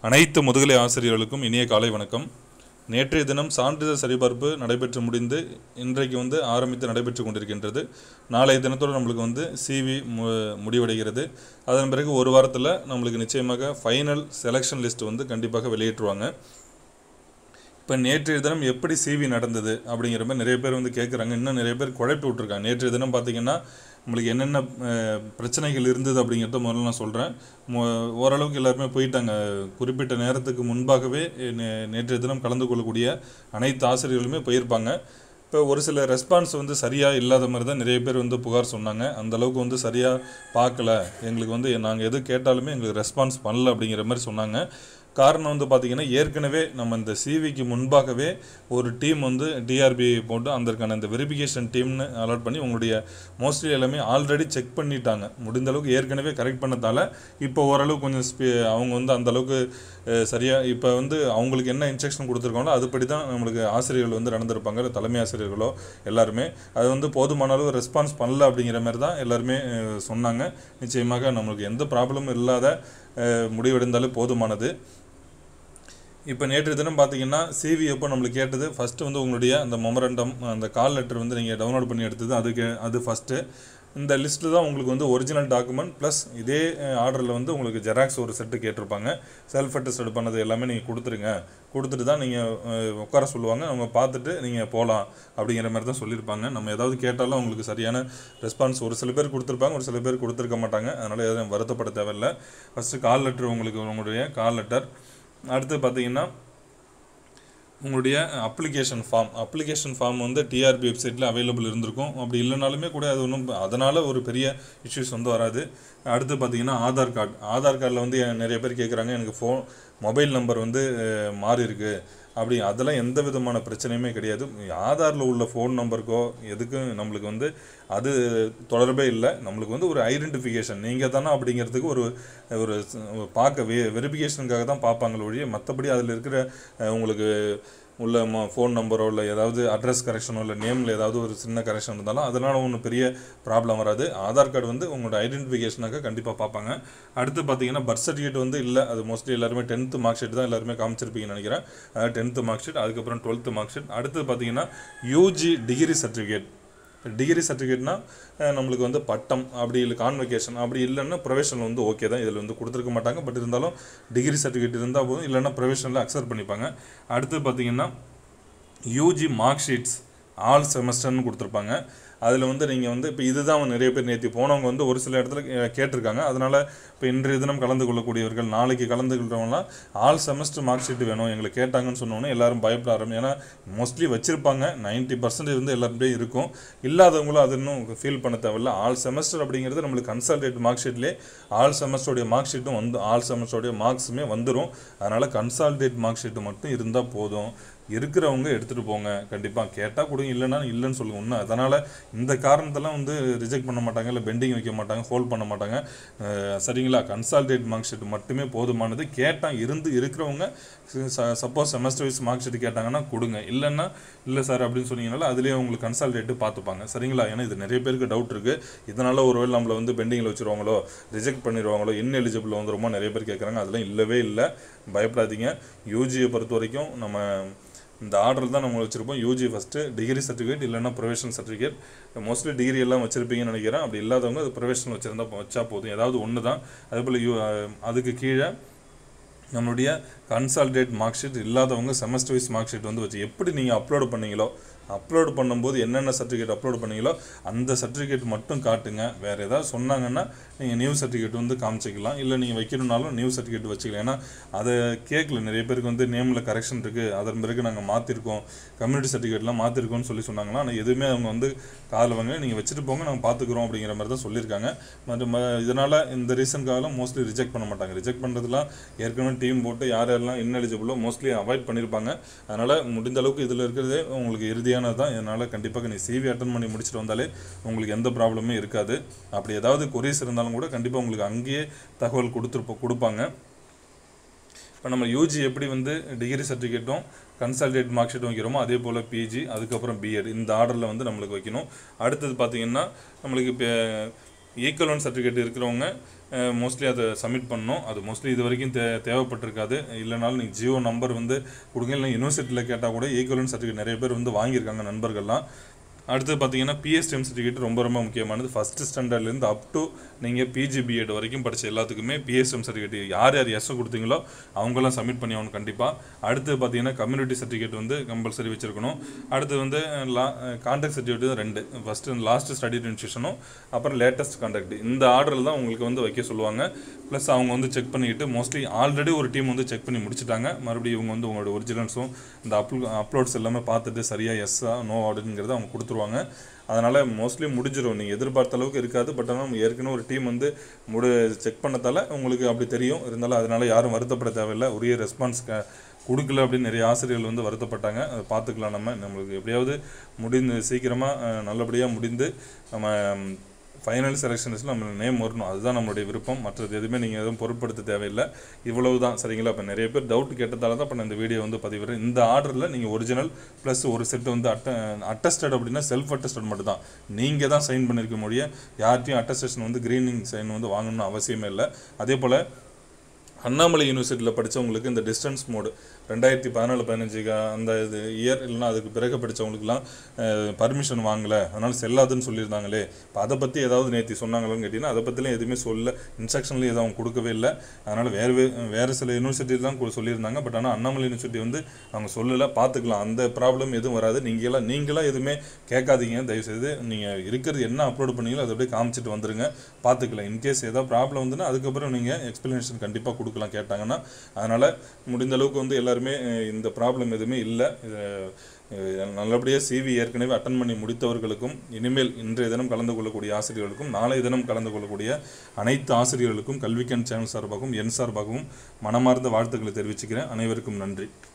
அனைத்து முதுகலை ஆசிரியர்களுக்கும் இனிய காலை வணக்கம் நேற்றைய தினம் சான்றிதழ் சரிபார்ப்பு நடைபெற்று முடிந்து இன்றைக்கு வந்து ஆரம்பித்து நடைபெற்று கொண்டிருக்கின்றது நாளைய தினத்தோடு நம்மளுக்கு வந்து சிவி மு முடிவடைகிறது அதன் பிறகு ஒரு வாரத்தில் நம்மளுக்கு நிச்சயமாக ஃபைனல் செலெக்ஷன் லிஸ்ட் வந்து கண்டிப்பாக வெளியிட்டுருவாங்க இப்போ நேற்றைய தினம் எப்படி சிவி நடந்தது அப்படிங்கிற மாதிரி நிறைய பேர் வந்து கேட்குறாங்க இன்னும் நிறைய பேர் குழப்பி விட்ருக்காங்க நேற்றைய தினம் பார்த்தீங்கன்னா நம்மளுக்கு என்னென்ன அஹ், பிரச்சனைகள் இருந்தது அப்படிங்கிறத முதல்ல நான் சொல்கிறேன் ஓரளவுக்கு எல்லாருமே போயிட்டாங்க குறிப்பிட்ட நேரத்துக்கு முன்பாகவே நே நேற்றைய தினம் கலந்து கொள்ளக்கூடிய அனைத்து ஆசிரியர்களுமே போயிருப்பாங்க இப்போ ஒரு சில ரெஸ்பான்ஸ் வந்து சரியாக இல்லாத மாதிரி தான் நிறைய பேர் வந்து புகார் சொன்னாங்க அந்த அளவுக்கு வந்து சரியாக பார்க்கல எங்களுக்கு வந்து நாங்கள் எது கேட்டாலுமே எங்களுக்கு ரெஸ்பான்ஸ் பண்ணல அப்படிங்கிற மாதிரி சொன்னாங்க காரணம் வந்து பார்த்திங்கன்னா ஏற்கனவே நம்ம இந்த சிவிக்கு முன்பாகவே ஒரு டீம் வந்து டிஆர்பி போட்டு அதற்கான இந்த வெரிஃபிகேஷன் டீம்னு அலாட் பண்ணி உங்களுடைய மோஸ்ட்லி எல்லாமே ஆல்ரெடி செக் பண்ணிட்டாங்க முடிந்த அளவுக்கு ஏற்கனவே கரெக்ட் பண்ணதால இப்போ ஓரளவுக்கு கொஞ்சம் ஸ்பீ அவங்க வந்து அந்த அளவுக்கு அஹ், சரியா இப்போ வந்து அவங்களுக்கு என்ன இன்ஸ்ட்ரக்ஷன் கொடுத்துருக்காங்களோ அதுபடி தான் நம்மளுக்கு ஆசிரியர்கள் வந்து நடந்திருப்பாங்க இல்ல தலைமை ஆசிரியர்களோ எல்லாருமே அது வந்து போதுமான அளவு ரெஸ்பான்ஸ் பண்ணல அப்படிங்கிற மாதிரி தான் எல்லாருமே அஹ், சொன்னாங்க நிச்சயமாக நம்மளுக்கு எந்த ப்ராப்ளமும் இல்லாத அஹ், முடிவெடுந்தாலே போதுமானது இப்போ நேற்று தினம் பார்த்தீங்கன்னா சிவி எப்போ நம்மளுக்கு கேட்டது ஃபஸ்ட்டு வந்து உங்களுடைய அந்த மொமரண்டம் அந்த கால் லெட்டர் வந்து நீங்கள் டவுன்லோட் பண்ணி எடுத்தது அதுக்கு அது ஃபஸ்ட்டு இந்த லிஸ்ட்டில் தான் உங்களுக்கு வந்து ஒரிஜினல் டாக்குமெண்ட் ப்ளஸ் இதே ஆர்டரில் வந்து உங்களுக்கு ஜெராக்ஸ் ஒரு செட்டு கேட்டிருப்பாங்க செல்ஃப் அட்டஸ்டட் பண்ணது எல்லாமே நீங்கள் கொடுத்துருங்க கொடுத்துட்டு தான் நீங்கள் உட்கார சொல்லுவாங்க அவங்க பார்த்துட்டு நீங்கள் போகலாம் அப்படிங்கிற மாதிரி தான் சொல்லியிருப்பாங்க நம்ம ஏதாவது கேட்டாலும் உங்களுக்கு சரியான ரெஸ்பான்ஸ் ஒரு சில பேர் கொடுத்துருப்பாங்க ஒரு சில பேர் கொடுத்துருக்க மாட்டாங்க அதனால் எதுவும் வருத்தப்பட தேவையில்லை ஃபஸ்ட்டு கால் லெட்டர் உங்களுக்கு உங்களுடைய கால் லெட்டர் அடுத்து பார்த்தீங்கன்னா உங்களுடைய அப்ளிகேஷன் ஃபார்ம் அப்ளிகேஷன் ஃபார்ம் வந்து டிஆர்பி வெப்சைட்டில் அவைலபிள் இருந்திருக்கும் அப்படி இல்லைனாலுமே கூட அது ஒன்றும் அதனால் ஒரு பெரிய இஷ்யூஸ் வந்து வராது அடுத்து பார்த்தீங்கன்னா ஆதார் கார்டு ஆதார் கார்டில் வந்து எ- நிறைய பேர் கேட்குறாங்க எனக்கு ஃபோன் மொபைல் நம்பர் வந்து அஹ், மாறி இருக்கு அப்படி அதெல்லாம் எந்த விதமான பிரச்சனையுமே கிடையாது ஆதாரில் உள்ள ஃபோன் நம்பருக்கோ எதுக்கும் நம்மளுக்கு வந்து அது தொடர்பே இல்லை நம்மளுக்கு வந்து ஒரு ஐடென்டிஃபிகேஷன் நீங்கள் தானே அப்படிங்கிறதுக்கு ஒரு ஒரு ஸ்- ஒரு பார்க்க வெ வெரிஃபிகேஷனுக்காக தான் பார்ப்பாங்களே ஒழிய மற்றபடி அதில் இருக்கிற அஹ், உங்களுக்கு உள்ள ஃபோன் நம்பரோ இல்லை ஏதாவது அட்ரஸ் கரெக்ஷனோ இல்லை நேமில் ஏதாவது ஒரு சின்ன கரெக்ஷன் இருந்தாலும் அதனால் ஒன்றும் பெரிய ப்ராப்ளம் வராது ஆதார் கார்டு வந்து உங்களோட ஐடென்டிஃபிகேஷனாக கண்டிப்பாக பார்ப்பாங்க அடுத்து பார்த்தீங்கன்னா பர்த் சர்டிஃபிகேட் வந்து இல்லை அது மோஸ்ட்லி எல்லாருமே டென்த்து மார்க் ஷீட் தான் எல்லாருமே காமிச்சிருப்பீங்கன்னு நினைக்கிறேன் அதாவது டென்த்து மார்க் ஷீட் அதுக்கப்புறம் டுவெல்த்து மார்க் ஷீட் அடுத்து பார்த்தீங்கன்னா யூஜி டிகிரி சர்டிஃபிகேட் டிகிரி சர்டிஃபிகேட்னா நம்மளுக்கு வந்து பட்டம் அப்படி இல்லை கான்வெகேஷன் அப்படி இல்லைன்னா ப்ரொஃபஷனல் வந்து ஓகே தான் இதில் வந்து கொடுத்துருக்க மாட்டாங்க பட் இருந்தாலும் டிகிரி சர்டிஃபிகேட் இருந்தால் போதும் இல்லைன்னா ப்ரொஃபஷனலில் அக்செப்ட் பண்ணிப்பாங்க அடுத்து பார்த்தீங்கன்னா யூஜி மார்க் ஷீட்ஸ் ஆல் செமஸ்டர்னு கொடுத்துருப்பாங்க அதில் வந்து நீங்கள் வந்து இப்போ இதுதான் நிறைய பேர் நேற்று போனவங்க வந்து ஒரு சில இடத்துல கே- கேட்டிருக்காங்க அதனால் இப்போ இன்றைய தினம் கலந்து கொள்ளக்கூடியவர்கள் நாளைக்கு கலந்து கொள்றவங்களாம் ஆல் செமஸ்டர் மார்க் ஷீட் வேணும் எங்களுக்கு கேட்டாங்கன்னு சொன்னோன்னே எல்லாரும் பயப்பட ஆரம்பி ஏன்னா மோஸ்ட்லி வச்சுருப்பாங்க நைன்ட்டி பர்சன்டேஜ் வந்து எல்லாருமே இருக்கும் இல்லாதவங்களும் அது இன்னும் ஃபீல் பண்ண தேவையில்ல ஆல் செமஸ்டர் அப்படிங்கிறது நம்மளுக்கு கன்சல்டேட் மார்க் ஷீட்லேயே ஆல் செமஸ்டருடைய மார்க் ஷீட்டும் வந்து ஆல் செமஸ்டருடைய மார்க்ஸுமே வந்துடும் அதனால் கன்சால்டேட் மார்க் ஷீட்டு மட்டும் இருந்தால் போதும் இருக்கிறவங்க எடுத்துகிட்டு போங்க கண்டிப்பாக கேட்டால் கொடுங்க இல்லைன்னா இல்லைன்னு சொல்லுங்க இன்னும் அதனால் இந்த காரணத்தெல்லாம் வந்து ரிஜெக்ட் பண்ண மாட்டாங்க இல்லை பெண்டிங் வைக்க மாட்டாங்க ஹோல்ட் பண்ண மாட்டாங்க அஹ் சரிங்களா கன்சால்டேட் மார்க் ஷீட் மட்டுமே போதுமானது கேட்டால் இருந்து இருக்கிறவங்க suppose semester wise mark sheet கேட்டாங்கன்னா கொடுங்க இல்லைன்னா இல்லை சார் அப்படின்னு சொன்னீங்கனால அதுலேயே உங்களுக்கு கன்சால்டேட்டு பார்த்துப்பாங்க சரிங்களா ஏன்னா இது நிறைய பேருக்கு டவுட் இருக்குது இதனால் ஒருவேளை நம்மளை வந்து பெண்டிங்கில் வச்சுருவாங்களோ ரிஜெக்ட் பண்ணிடுவாங்களோ இன் எலிஜிபிள் வந்துருமோ நிறைய பேர் கேட்குறாங்க அதெல்லாம் இல்லவே இல்லை பயப்படாதீங்க யூஜியை பொறுத்த வரைக்கும் நம்ம இந்த ஆர்டர் தான் நம்ம வச்சுருப்போம் யூஜி ஃபஸ்ட்டு டிகிரி சர்டிஃபிகேட் இல்லைன்னா ப்ரொஃபஷனல் சர்டிஃபிகேட் மோஸ்ட்லி டிகிரி எல்லாம் வச்சுருப்பீங்கன்னு நினைக்கிறேன் அப்படி இல்லாதவங்க அது ப்ரொஃபஷனல் வச்சுருந்தா வச்சா போதும் ஏதாவது ஒன்று தான் அதேபோல் யூ அதுக்கு கீழே நம்மளுடைய கன்சால்டேட் மார்க் ஷீட் இல்லாதவங்க செமஸ்டர் வைஸ் மார்க் ஷீட் வந்து வச்சு எப்படி நீங்கள் அப்லோட் பண்ணீங்களோ அப்லோட் பண்ணும்போது என்னென்ன சர்டிஃபிகேட் அப்லோட் பண்ணீங்களோ அந்த சர்டிஃபிகேட் மட்டும் காட்டுங்க வேறு ஏதாவது சொன்னாங்கன்னா நீங்கள் நியூ சர்டிஃபிகேட் வந்து காமிச்சிக்கலாம் இல்லை நீங்கள் வைக்கணும்னாலும் நியூ சர்டிஃபிகேட் வச்சுக்கலாம் ஏன்னா அதை கேட்கல நிறைய பேருக்கு வந்து நேமில் கரெக்ஷன் இருக்குது அதன் பிறகு நாங்கள் மாற்றிருக்கோம் கம்யூனிட்டி சர்டிஃபிகேட்லாம் மாற்றிருக்கோம்னு சொல்லி சொன்னாங்கன்னா ஆனால் எதுவுமே அவங்க வந்து காதில் வாங்க நீங்கள் வச்சுட்டு போங்க நாங்கள் பார்த்துக்குறோம் அப்படிங்கிற மாதிரி தான் சொல்லியிருக்காங்க மற்றும் இதனால் இந்த ரீசனுக்காகலாம் மோஸ்ட்லி ரிஜெக்ட் பண்ண மாட்டாங்க ரிஜெக்ட் பண்ணுறதுலாம் ஏற்கனவே டீம் போட்டு யார் யாரெல்லாம் இன்எலிஜிபிளோ மோஸ்ட்லி அவாய்ட் பண்ணியிருப்பாங்க அதனால் முடிந்த அளவுக்கு இதில் இருக்கிறதே உங்களுக்கு இறுதியானது தான் இதனால் கண்டிப்பாக நீ சிவி அட்டன் பண்ணி முடிச்சுட்டு வந்தாலே உங்களுக்கு எந்த ப்ராப்ளமே இருக்காது அப்படி ஏதாவது கொரிஸ் இருந்தாலும் கூட கண்டிப்பாக உங்களுக்கு அங்கேயே தகவல் கொடுத்துருப்போம் கொடுப்பாங்க இப்போ நம்ம யூஜி எப்படி வந்து டிகிரி சர்டிஃபிகேட்டும் கன்சல்டேட் மார்க் ஷீட்டும் வைக்கிறோமோ அதே போல் பிஜி அதுக்கப்புறம் பிஎட் இந்த ஆர்டரில் வந்து நம்மளுக்கு வைக்கணும் அடுத்தது பார்த்தீங்கன்னா நம்மளுக்கு இப்போ ஈக்குவலன் சர்டிஃபிகேட் இருக்கிறவங்க மோஸ்ட்லி அதை சப்மிட் பண்ணணும் அது மோஸ்ட்லி இது வரைக்கும் தே தேவைப்பட்டிருக்காது இல்லைனாலும் நீங்கள் ஜியோ நம்பர் வந்து கொடுங்க இல்லை யூனிவர்சிட்டியில் கேட்டால் கூட ஈக்குவலன் சர்டிஃபிகேட் நிறைய பேர் வந்து வாங்கியிருக்காங்க நண்பர்கள்லாம் அடுத்து பார்த்தீங்கன்னா பிஎஸ்டிஎம் சர்டிஃபிகேட் ரொம்ப ரொம்ப முக்கியமானது ஃபஸ்ட்டு ஸ்டாண்டர்ட்லேருந்து அப் டு நீங்கள் பிஜி பிஎட் வரைக்கும் படித்த எல்லாத்துக்குமே பிஎஸ்டிஎம் சர்டிஃபிகேட் யார் யார் எஸ் கொடுத்தீங்களோ அவங்களாம் சப்மிட் பண்ணி ஆகணும் கண்டிப்பாக அடுத்து பார்த்தீங்கன்னா கம்யூனிட்டி சர்டிஃபிகேட் வந்து கம்பல்சரி வச்சிருக்கணும் அடுத்து வந்து லா கான்டாக்ட் சர்டிஃபிகேட் ரெண்டு ஃபஸ்ட்டு லாஸ்ட் ஸ்டடி இன்ஸ்டியூஷனும் அப்புறம் லேட்டஸ்ட் கான்டாக்ட் இந்த ஆர்டரில் தான் உங்களுக்கு வந்து வைக்க சொல்லுவாங்க ப்ளஸ் அவங்க வந்து செக் பண்ணிக்கிட்டு மோஸ்ட்லி ஆல்ரெடி ஒரு டீம் வந்து செக் பண்ணி முடிச்சிட்டாங்க மறுபடியும் இவங்க வந்து உங்களோட ஒரிஜினல்ஸும் இந்த அப்லோ அப்லோட்ஸ் எல்லாமே பார்த்துட்டு சரியாக எஸ்ஸா நோ ஆர்டருங்கிறத அவங்க கொடுத்துருவாங்க அதனால் மோஸ்ட்லி முடிஞ்சிடும் நீங்கள் எதிர்பார்த்த அளவுக்கு இருக்காது பட் ஆனால் ஏற்கனவே ஒரு டீம் வந்து முடி செக் பண்ணதால உங்களுக்கு அப்படி தெரியும் இருந்தாலும் அதனால் யாரும் வருத்தப்பட தேவையில்லை உரிய ரெஸ்பான்ஸ் க கொடுக்கல அப்படின்னு நிறைய ஆசிரியர்கள் வந்து வருத்தப்பட்டாங்க அதை பார்த்துக்கலாம் நம்ம நம்மளுக்கு எப்படியாவது முடிந்து சீக்கிரமாக நல்லபடியாக முடிந்து நம்ம ஃபைனல் செலெக்ஷன்ஸில் நம்ம நேம் வரணும் அதுதான் நம்மளுடைய விருப்பம் மற்றது எதுவுமே நீங்கள் எதுவும் பொருட்படுத்த தேவையில்லை இவ்வளவு தான் சரிங்களா இப்போ நிறைய பேர் டவுட் கேட்டதால தான் இப்போ நான் இந்த வீடியோ வந்து பதிவிடுறேன் இந்த ஆர்டரில் நீங்கள் ஒரிஜினல் ப்ளஸ் ஒரு செட் வந்து அட்ட அட்டஸ்டட் அப்படின்னா செல்ஃப் அட்டஸ்டட் மட்டும் தான் நீங்கள் தான் சைன் பண்ணியிருக்க முடிய யார்ட்டையும் அட்டஸ்டேஷன் வந்து க்ரீனிங் சைன் வந்து வாங்கணும்னு அவசியமே இல்லை அதே போல் அண்ணாமலை யூனிவர்சிட்டியில் படித்தவங்களுக்கு இந்த டிஸ்டன்ஸ் மோடு ரெண்டாயிரத்தி பதினாலு பதினஞ்சுக்கு அந்த இது இயர் இல்லைன்னா அதுக்கு பிறகு படித்தவங்களுக்குலாம் பர்மிஷன் வாங்கலை அதனால் செல்லாதுன்னு சொல்லியிருந்தாங்களே இப்போ அதை பற்றி ஏதாவது நேற்று சொன்னாங்களான்னு கேட்டிங்கன்னா அதை பற்றிலாம் எதுவுமே சொல்ல இன்ஸ்ட்ரக்ஷன்லையும் எதுவும் அவங்க கொடுக்கவே இல்லை அதனால் வேறு வே வேறு சில யூனிவர்சிட்டி தான் கு- சொல்லியிருந்தாங்க பட் ஆனால் அண்ணாமலை யூனிவர்சிட்டி வந்து அவங்க சொல்லலை பார்த்துக்கலாம் அந்த ப்ராப்ளம் எதுவும் வராது நீங்களாம் நீங்களாம் எதுவுமே கேட்காதீங்க தயவுசெய்து நீங்கள் இருக்கிறது என்ன அப்லோட் பண்ணீங்களோ அதை அப்படியே காமிச்சிட்டு வந்துருங்க பார்த்துக்கலாம் இன்கேஸ் ஏதாவது ப்ராப்ளம் வந்துன்னா அதுக்கப்புறம் நீங்கள் எக்ஸ்ப்ளனேஷன் கண்டிப்பாக கொடுக்கலாம் கேட்டாங்கன்னா அதனால் முடிந்த அளவுக்கு வந்து எல்லாருமே அஹ், இந்த ப்ராப்ளம் எதுவுமே இல்லை இது அஹ், நல்லபடியாக சிவி ஏற்கனவே அட்டன் பண்ணி முடித்தவர்களுக்கும் இனிமேல் இன்றைய தினம் கலந்து கொள்ளக்கூடிய ஆசிரியர்களுக்கும் நாளைய தினம் கலந்து கொள்ளக்கூடிய அனைத்து ஆசிரியர்களுக்கும் கல்விக்கண் சேனல் சார்பாகவும் என் சார்பாகவும் மனமார்ந்த வாழ்த்துக்களை தெரிவிச்சுக்கிறேன் அனைவருக்கும் நன்றி